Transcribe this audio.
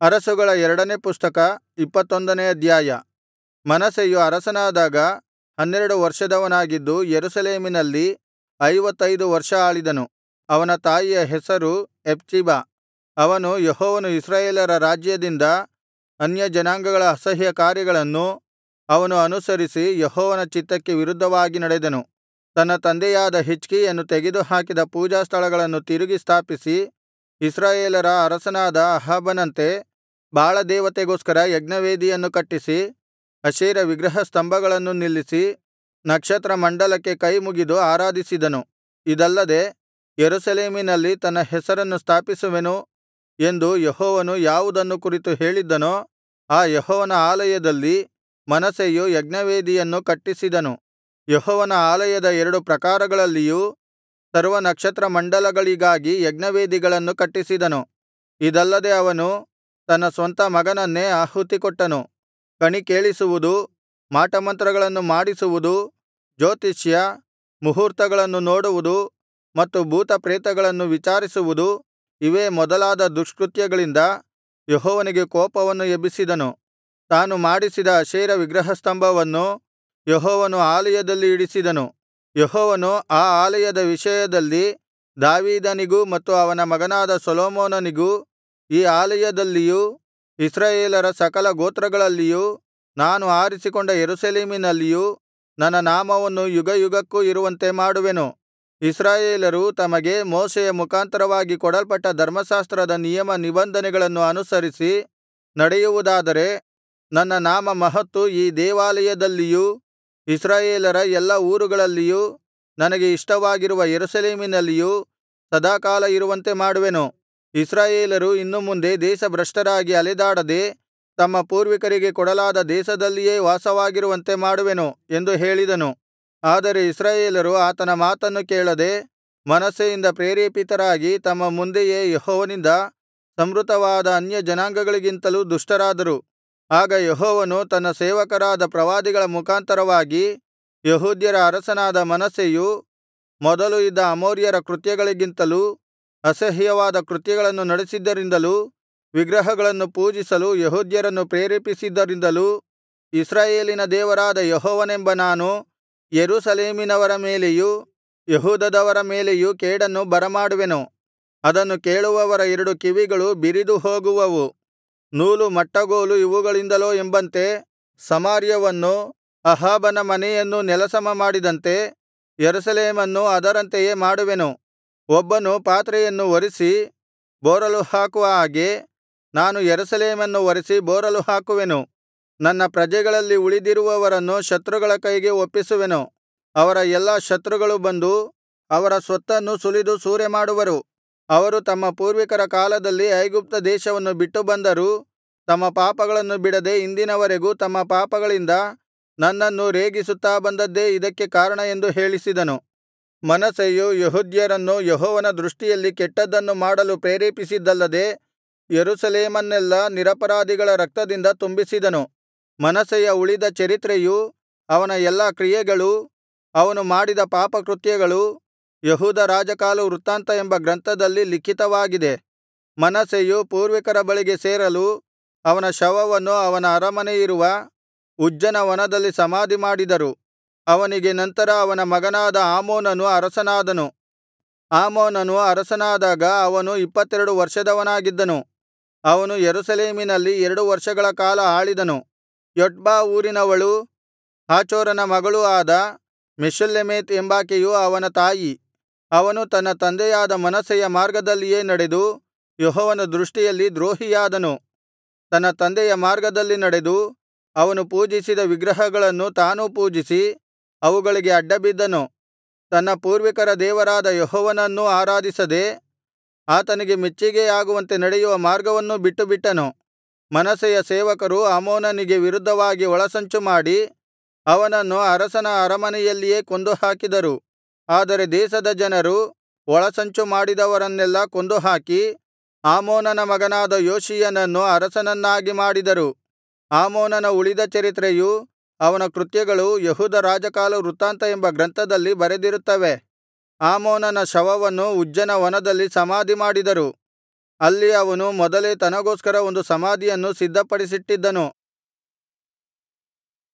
ಅರಸುಗಳ ಎರಡನೇ ಪುಸ್ತಕ ಇಪ್ಪತ್ತೊಂದನೇ ಅಧ್ಯಾಯ ಮನಸ್ಸೆಯು ಅರಸನಾದಾಗ ಹನ್ನೆರಡು ವರ್ಷದವನಾಗಿದ್ದು ಯೆರೂಸಲೇಮಿನಲ್ಲಿ ಐವತ್ತೈದು ವರ್ಷ ಆಳಿದನು ಅವನ ತಾಯಿಯ ಹೆಸರು ಹೆಪ್ಸಿಬಾ ಅವನು ಯೆಹೋವನು ಇಸ್ರಾಯೇಲರ ರಾಜ್ಯದಿಂದ ಅನ್ಯಜನಾಂಗಗಳ ಅಸಹ್ಯಕಾರ್ಯಗಳನ್ನು ಅವನು ಅನುಸರಿಸಿ ಯೆಹೋವನ ಚಿತ್ತಕ್ಕೆ ವಿರುದ್ಧವಾಗಿ ನಡೆದನು ತನ್ನ ತಂದೆಯಾದ ಹಿಜ್ಕೀಯನು ತೆಗೆದುಹಾಕಿದ ಪೂಜಾಸ್ಥಳಗಳನ್ನು ತಿರುಗಿ ಸ್ಥಾಪಿಸಿ ಇಸ್ರಾಯೇಲರ ಅರಸನಾದ ಅಹಾಬನಂತೆ ಬಾಳದೇವತೆಗೋಸ್ಕರ ಯಜ್ಞವೇದಿಯನ್ನು ಕಟ್ಟಿಸಿ ಅಶೇರ ವಿಗ್ರಹಸ್ತಂಭಗಳನ್ನು ನಿಲ್ಲಿಸಿ ನಕ್ಷತ್ರಮಂಡಲಕ್ಕೆ ಕೈಮುಗಿದು ಆರಾಧಿಸಿದನು ಇದಲ್ಲದೆ ಯೆರೂಸಲೇಮಿನಲ್ಲಿ ತನ್ನ ಹೆಸರನ್ನು ಸ್ಥಾಪಿಸುವೆನು ಎಂದು ಯೆಹೋವನು ಯಾವುದನ್ನು ಕುರಿತು ಹೇಳಿದ್ದನೋ ಆ ಯೆಹೋವನ ಆಲಯದಲ್ಲಿ ಮನಸ್ಸೆಯು ಯಜ್ಞವೇದಿಯನ್ನು ಕಟ್ಟಿಸಿದನು ಯೆಹೋವನ ಆಲಯದ ಎರಡು ಪ್ರಾಕಾರಗಳಲ್ಲಿಯೂ ಸರ್ವನಕ್ಷತ್ರಮಂಡಲಗಳಿಗಾಗಿ ಯಜ್ಞವೇದಿಗಳನ್ನು ಕಟ್ಟಿಸಿದನು ಇದಲ್ಲದೆ ಅವನು ತನ್ನ ಸ್ವಂತ ಮಗನನ್ನೇ ಆಹುತಿಕೊಟ್ಟನು ಕಣಿ ಕೇಳಿಸುವುದು ಮಾಟಮಂತ್ರಗಳನ್ನು ಮಾಡಿಸುವುದು ಜ್ಯೋತಿಷ್ಯ ಮುಹೂರ್ತಗಳನ್ನು ನೋಡುವುದು ಮತ್ತು ಭೂತಪ್ರೇತಗಳನ್ನು ವಿಚಾರಿಸುವುದು ಇವೇ ಮೊದಲಾದ ದುಷ್ಕೃತ್ಯಗಳಿಂದ ಯೆಹೋವನಿಗೆ ಕೋಪವನ್ನು ಎಬ್ಬಿಸಿದನು ತಾನು ಮಾಡಿಸಿದ ಅಶೇರ ವಿಗ್ರಹಸ್ತಂಭವನ್ನು ಯೆಹೋವನು ಆಲಯದಲ್ಲಿ ಇಡಿಸಿದನು ಯೆಹೋವನು ಆ ಆಲಯದ ವಿಷಯದಲ್ಲಿ ದಾವೀದನಿಗೂ ಮತ್ತು ಅವನ ಮಗನಾದ ಸೊಲೊಮೋನನಿಗೂ ಈ ಆಲಯದಲ್ಲಿಯೂ ಇಸ್ರಾಯೇಲರ ಸಕಲ ಗೋತ್ರಗಳಲ್ಲಿಯೂ ನಾನು ಆರಿಸಿಕೊಂಡ ಯೆರೂಸಲೇಮಿನಲ್ಲಿಯೂ ನನ್ನ ನಾಮವನ್ನು ಯುಗಯುಗಕ್ಕೂ ಇರುವಂತೆ ಮಾಡುವೆನು ಇಸ್ರಾಯೇಲರು ತಮಗೆ ಮೋಶೆಯ ಮುಖಾಂತರವಾಗಿ ಕೊಡಲ್ಪಟ್ಟ ಧರ್ಮಶಾಸ್ತ್ರದ ನಿಯಮ ನಿಬಂಧನೆಗಳನ್ನು ಅನುಸರಿಸಿ ನಡೆಯುವುದಾದರೆ ನನ್ನ ನಾಮ ಮಹತ್ತು ಈ ದೇವಾಲಯದಲ್ಲಿಯೂ ಇಸ್ರಾಯೇಲರ ಎಲ್ಲಾ ಊರುಗಳಲ್ಲಿಯೂ ನನಗೆ ಇಷ್ಟವಾಗಿರುವ ಯೆರೂಸಲೇಮಿನಲ್ಲಿಯೂ ಸದಾಕಾಲ ಇರುವಂತೆ ಮಾಡುವೆನು ಇಸ್ರಾಯೇಲರು ಇನ್ನು ಮುಂದೆ ದೇಶಭ್ರಷ್ಟರಾಗಿ ಅಲೆದಾಡದೆ ತಮ್ಮ ಪೂರ್ವಿಕರಿಗೆ ಕೊಡಲಾದ ದೇಶದಲ್ಲಿಯೇ ವಾಸವಾಗಿರುವಂತೆ ಮಾಡುವೆನು ಎಂದು ಹೇಳಿದನು ಆದರೆ ಇಸ್ರಾಯೇಲರು ಆತನ ಮಾತನ್ನು ಕೇಳದೆ ಮನಸ್ಸೆಯಿಂದ ಪ್ರೇರೇಪಿತರಾಗಿ ತಮ್ಮ ಮುಂದೆಯೇ ಯೆಹೋವನಿಂದ ಸಂಹೃತವಾದ ಅನ್ಯಜನಾಂಗಗಳಿಗಿಂತಲೂ ದುಷ್ಟರಾದರು ಆಗ ಯೆಹೋವನು ತನ್ನ ಸೇವಕರಾದ ಪ್ರವಾದಿಗಳ ಮುಖಾಂತರವಾಗಿ ಯೆಹೂದ್ಯರ ಅರಸನಾದ ಮನಸ್ಸೆಯು ಮೊದಲು ಇದ್ದ ಅಮೋರಿಯರ ಕೃತ್ಯಗಳಿಗಿಂತಲೂ ಅಸಹ್ಯವಾದ ಕೃತ್ಯಗಳನ್ನು ನಡೆಸಿದ್ದರಿಂದಲೂ ವಿಗ್ರಹಗಳನ್ನು ಪೂಜಿಸಲು ಯೆಹೂದ್ಯರನ್ನು ಪ್ರೇರೇಪಿಸಿದ್ದರಿಂದಲೂ ಇಸ್ರಾಯೇಲಿನ ದೇವರಾದ ಯೆಹೋವನೆಂಬ ನಾನು ಯೆರೂಸಲೇಮಿನವರ ಮೇಲೆಯೂ ಯೆಹೂದದವರ ಮೇಲೆಯೂ ಕೇಡನ್ನು ಬರಮಾಡುವೆನು ಅದನ್ನು ಕೇಳುವವರ ಎರಡು ಕಿವಿಗಳು ಬಿರಿದು ಹೋಗುವವು ನೂಲು ಮಟ್ಟಗೋಲು ಇವುಗಳಿಂದಲೋ ಎಂಬಂತೆ ಸಮಾರ್ಯವನ್ನೂ ಅಹಾಬನ ಮನೆಯನ್ನೂ ನೆಲಸಮ ಮಾಡಿದಂತೆ ಯೆರೂಸಲೇಮನ್ನೂ ಅದರಂತೆಯೇ ಮಾಡುವೆನು ಒಬ್ಬನು ಪಾತ್ರೆಯನ್ನು ಒರಸಿ ಬೋರಲು ಹಾಕುವ ಹಾಗೆ ನಾನು ಯೆರೂಸಲೇಮನ್ನು ಒರಸಿ ಬೋರಲು ಹಾಕುವೆನು ನನ್ನ ಪ್ರಜೆಗಳಲ್ಲಿ ಉಳಿದಿರುವವರನ್ನು ಶತ್ರುಗಳ ಕೈಗೆ ಒಪ್ಪಿಸುವೆನು ಅವರ ಎಲ್ಲಾ ಶತ್ರುಗಳು ಬಂದು ಅವರ ಸ್ವತ್ತನ್ನು ಸುಲಿದು ಸೂರೆಮಾಡುವರು ಅವರು ತಮ್ಮ ಪೂರ್ವಿಕರ ಕಾಲದಲ್ಲಿ ಐಗುಪ್ತ ದೇಶವನ್ನು ಬಿಟ್ಟು ಬಂದರೂ ತಮ್ಮ ಪಾಪಗಳನ್ನು ಬಿಡದೆ ಇಂದಿನವರೆಗೂ ತಮ್ಮ ಪಾಪಗಳಿಂದ ನನ್ನನ್ನು ರೇಗಿಸುತ್ತಾ ಬಂದದ್ದೇ ಇದಕ್ಕೆ ಕಾರಣ ಎಂದು ಹೇಳಿಸಿದನು ಮನಸ್ಸೆಯು ಯೆಹೂದ್ಯರನ್ನು ಯೆಹೋವನ ದೃಷ್ಟಿಯಲ್ಲಿ ಕೆಟ್ಟದ್ದನ್ನು ಮಾಡಲು ಪ್ರೇರೇಪಿಸಿದ್ದಲ್ಲದೆ ಯೆರೂಸಲೇಮನ್ನೆಲ್ಲಾ ನಿರಪರಾಧಿಗಳ ರಕ್ತದಿಂದ ತುಂಬಿಸಿದನು ಮನಸ್ಸೆಯ ಉಳಿದ ಚರಿತ್ರೆಯೂ ಅವನ ಎಲ್ಲಾ ಕ್ರಿಯೆಗಳೂ ಅವನು ಮಾಡಿದ ಪಾಪಕೃತ್ಯಗಳೂ ಯೆಹೂದ ರಾಜಕಾಲ ವೃತ್ತಾಂತ ಎಂಬ ಗ್ರಂಥದಲ್ಲಿ ಲಿಖಿತವಾಗಿದೆ ಮನಸ್ಸೆಯು ಪೂರ್ವಿಕರ ಬಳಿಗೆ ಸೇರಲು ಅವನ ಶವವನ್ನು ಅವನ ಅರಮನೆಯಿರುವ ಉಜ್ಜನ ವನದಲ್ಲಿ ಸಮಾಧಿಮಾಡಿದರು ಅವನಿಗೆ ನಂತರ ಅವನ ಮಗನಾದ ಆಮೋನನು ಅರಸನಾದನು ಆಮೋನನು ಅರಸನಾದಾಗ ಅವನು ಇಪ್ಪತ್ತೆರಡು ವರ್ಷದವನಾಗಿದ್ದನು ಅವನು ಯೆರೂಸಲೇಮಿನಲ್ಲಿ ಎರಡು ವರ್ಷಗಳ ಕಾಲ ಆಳಿದನು ಯೊಟ್ಬಾ ಊರಿನವಳೂ ಹಾಚೋರನ ಮಗಳೂ ಆದ ಮೆಷುಲ್ಲೆಮೆತ್ ಎಂಬಾಕೆಯು ಅವನ ತಾಯಿ ಅವನು ತನ್ನ ತಂದೆಯಾದ ಮನಸ್ಸೆಯ ಮಾರ್ಗದಲ್ಲಿಯೇ ನಡೆದು ಯೆಹೋವನ ದೃಷ್ಟಿಯಲ್ಲಿ ದ್ರೋಹಿಯಾದನು ತನ್ನ ತಂದೆಯ ಮಾರ್ಗದಲ್ಲಿ ನಡೆದು ಅವನು ಪೂಜಿಸಿದ ವಿಗ್ರಹಗಳನ್ನು ತಾನೂ ಪೂಜಿಸಿ ಅವುಗಳಿಗೆ ಅಡ್ಡಬಿದ್ದನು ತನ್ನ ಪೂರ್ವಿಕರ ದೇವರಾದ ಯೆಹೋವನನ್ನೂ ಆರಾಧಿಸದೆ ಆತನಿಗೆ ಮೆಚ್ಚಿಗೆಯಾಗುವಂತೆ ನಡೆಯುವ ಮಾರ್ಗವನ್ನೂ ಬಿಟ್ಟುಬಿಟ್ಟನು ಮನಸ್ಸೆಯ ಸೇವಕರು ಆಮೋನನಿಗೆ ವಿರುದ್ಧವಾಗಿ ಒಳಸಂಚು ಮಾಡಿ ಅವನನ್ನು ಅರಸನ ಅರಮನೆಯಲ್ಲಿಯೇ ಕೊಂದುಹಾಕಿದರು ಆದರೆ ದೇಶದ ಜನರು ಒಳಸಂಚು ಮಾಡಿದವರನ್ನೆಲ್ಲಾ ಕೊಂದುಹಾಕಿ ಆಮೋನನ ಮಗನಾದ ಯೋಷೀಯನನ್ನು ಅರಸನನ್ನಾಗಿ ಮಾಡಿದರು ಆಮೋನನ ಉಳಿದ ಚರಿತ್ರೆಯೂ ಅವನ ಕೃತ್ಯಗಳು ಯೆಹೂದ ರಾಜಕಾಲ ವೃತ್ತಾಂತ ಎಂಬ ಗ್ರಂಥದಲ್ಲಿ ಬರೆದಿರುತ್ತವೆ ಆಮೋನನ ಶವವನ್ನು ಉಜ್ಜನ ವನದಲ್ಲಿ ಸಮಾಧಿಮಾಡಿದರು ಅಲ್ಲಿ ಅವನು ಮೊದಲೇ ತನಗೋಸ್ಕರ ಒಂದು ಸಮಾಧಿಯನ್ನು ಸಿದ್ಧಪಡಿಸಿಟ್ಟಿದ್ದನು